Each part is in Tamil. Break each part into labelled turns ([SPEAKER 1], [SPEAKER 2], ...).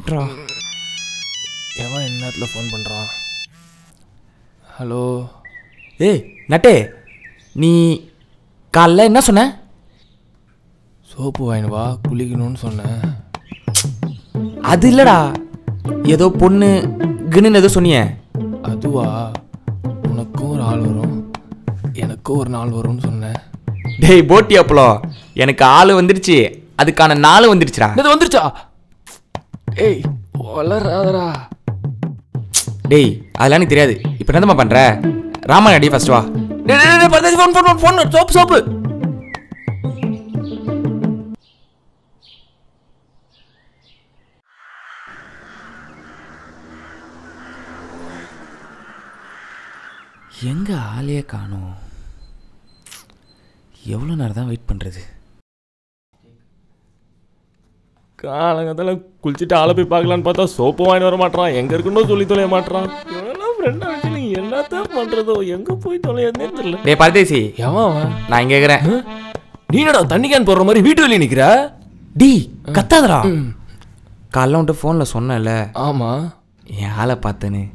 [SPEAKER 1] ட்ரா எவன் என்னத்தில் ஃபோன் பண்ணுறான் ஹலோ
[SPEAKER 2] ஏய் நட்டே நீ காலைல என்ன சொன்ன
[SPEAKER 1] சோப்பு வாங்கினு வா குளிக்கணும்னு சொன்னேன்
[SPEAKER 2] அது இல்லடா ஏதோ பொண்ணு கின்னு ஏதோ சொன்னியே
[SPEAKER 1] அதுவா உனக்கும் ஒரு ஆள் வரும் எனக்கும் ஒரு நாள் வரும்னு சொன்னேன்
[SPEAKER 2] டேய் போட்டி அப்பளோ எனக்கு ஆள் வந்துடுச்சு அதுக்கான நாள் வந்துடுச்சுடா
[SPEAKER 1] இது வந்துருச்சா ஏய் வளராதடா
[SPEAKER 2] டேய் அதெல்லாம் எனக்கு தெரியாது இப்போ என்னமா பண்ற ராமன் அடி ஃபர்ஸ்ட் வா
[SPEAKER 1] டேய் டேய், டேய் பரதேசி phone phone phone soap soap
[SPEAKER 2] எங்க ஆளையே காணோம் எவ்வளோ நேரம் தான் வெயிட் பண்ணுறது
[SPEAKER 1] காலங்கத்தில் குளிச்சுட்டு ஆளை போய் பார்க்கலான்னு பார்த்தா சோப்பு வாங்கி வர மாட்டான் எங்கே இருக்குன்னு சொல்லி தொலைய மாட்டான் இவனெல்லாம் ஃப்ரெண்டாக வச்சு நீ என்னத்தான் பண்ணுறதோ எங்கே போய் தொலையாதுன்னே தெரியல
[SPEAKER 2] டேய் பரதேசி
[SPEAKER 1] எவன் அவன்?
[SPEAKER 2] நான் இங்கே இருக்கிறேன்
[SPEAKER 1] நீ என்னடா தண்ணி கேன் போடுற மாதிரி வீட்டு வெளியே நிற்கிற
[SPEAKER 2] டி கத்தாதடா காலைல உன்ட்டு ஃபோனில் சொன்னேன்ல
[SPEAKER 1] ஆமாம்
[SPEAKER 2] என் ஆளை பார்த்தேன்னு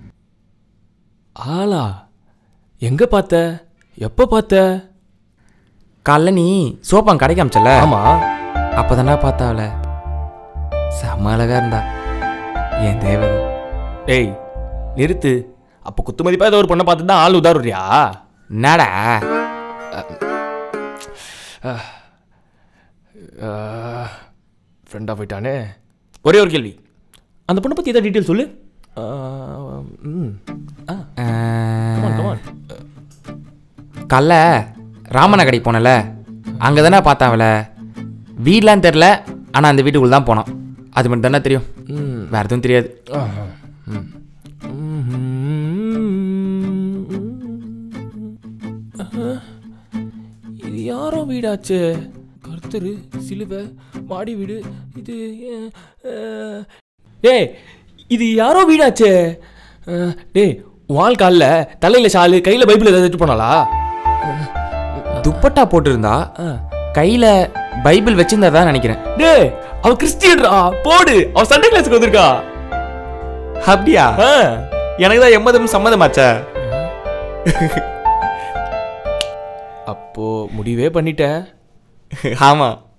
[SPEAKER 1] ஆளா எங்கே பார்த்த எப்போ பார்த்த
[SPEAKER 2] காலைல நீ சோப்பான் கடைக்கு அமிச்சல
[SPEAKER 1] ஆமாம்
[SPEAKER 2] அப்போ தானே பார்த்தாவல செம்ம அழகா இருந்தா என் தேவதை
[SPEAKER 1] டேய் நிறுத்து அப்போ குத்து மதிப்பாக ஏதோ ஒரு பொண்ணை பார்த்து தான் ஆள் உதாருறியா
[SPEAKER 2] என்னடா
[SPEAKER 1] ஃப்ரெண்டாக போயிட்டானே ஒரே ஒரு கேள்வி அந்த பொண்ணை பற்றி ஏதாவது டீட்டெயில் சொல்லு ஆஹ், ம் ஆ come on, come on.
[SPEAKER 2] காலைல ராமன கடைக்கு போனல அங்கே தானே பார்த்தாவல வீடெலாம் தெரில ஆனால் அந்த வீட்டுக்குள்ள தான் போனோம் அது மட்டும் தானே தெரியும்
[SPEAKER 1] ம்
[SPEAKER 2] வேறு எதுவும் தெரியாது
[SPEAKER 1] ஆஹா. ம். ஆஹா. இது யாரோ வீடாச்சே கர்த்தரு சிலுவை மாடி வீடு இது அஹ், அஹ். டேய் இது யாரோ வீடாச்சே அஹ், டேய் வால் காலில் தலையில் ஷாலு கையில் பைபிள் ஏதாவது எடுத்து போனாளா
[SPEAKER 2] துப்பட்டா போட்டிருந்தா
[SPEAKER 1] ஆ.
[SPEAKER 2] கையில் பைபிள் வச்சிருந்தா தான் நினைக்கிறேன்
[SPEAKER 1] டேய் அவ கிறிஸ்டியன்டா போடு அவ சண்டே கிளாஸுக்கு வந்திருக்கா
[SPEAKER 2] அப்படியா
[SPEAKER 1] ஆ.
[SPEAKER 2] எனக்கு தான் எம்மதம் சம்மதமாச்சா
[SPEAKER 1] அப்போ முடிவே பண்ணிட்டேன்
[SPEAKER 2] ஆமாம்